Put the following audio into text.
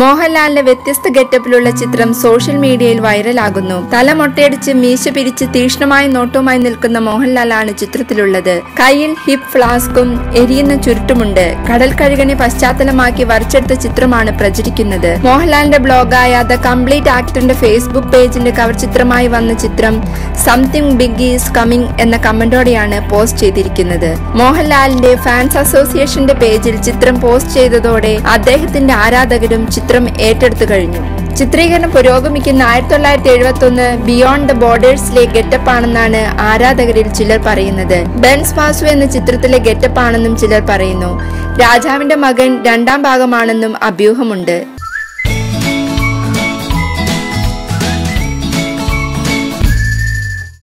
മോഹൻലാലിന്റെ വ്യത്യസ്ത ഗെറ്റപ്പിലുള്ള ചിത്രം സോഷ്യൽ മീഡിയയിൽ വൈറലാകുന്നു തല മൊട്ടയടിച്ച് മീശ പിരിച്ച് തീക്ഷ്ണമായ നോട്ടവുമായി നിൽക്കുന്ന മോഹൻലാലാണ് ചിത്രത്തിലുള്ളത് കയ്യിൽ ഹിപ്പ് ഫ്ലാസ്കും എരിയുന്ന ചുരുട്ടുമുണ്ട് കടൽ കഴുകനെ പശ്ചാത്തലമാക്കി വരച്ചെടുത്ത ചിത്രമാണ് പ്രചരിക്കുന്നത് മോഹൻലാലിന്റെ ബ്ലോഗായ ദ കംപ്ലീറ്റ് ആക്ടറിന്റെ ഫേസ്ബുക്ക് പേജിന്റെ കവർ ചിത്രമായി വന്ന ചിത്രം സംതിങ് ബിഗ് ഈസ് കമ്മിങ് എന്ന കമന്റോടെയാണ് പോസ്റ്റ് ചെയ്തിരിക്കുന്നത് മോഹൻലാലിന്റെ ഫാൻസ് അസോസിയേഷന്റെ പേജിൽ ചിത്രം പോസ്റ്റ് ചെയ്തതോടെ അദ്ദേഹത്തിന്റെ ആരാധകരും ചിത്രം ഏറ്റെടുത്തു കഴിഞ്ഞു ചിത്രീകരണം പുരോഗമിക്കുന്ന ആയിരത്തി തൊള്ളായിരത്തി എഴുപത്തി ഒന്ന് ബിയോണ്ട് ദ ബോർഡേഴ്സിലെ ഗെറ്റപ്പ് ആണെന്നാണ് ആരാധകരിൽ ചിലർ പറയുന്നത് ബെൻസ് വാസു എന്ന ചിത്രത്തിലെ ഗെറ്റപ്പ് ആണെന്നും ചിലർ പറയുന്നു രാജാവിന്റെ മകൻ രണ്ടാം ഭാഗമാണെന്നും അഭ്യൂഹമുണ്ട്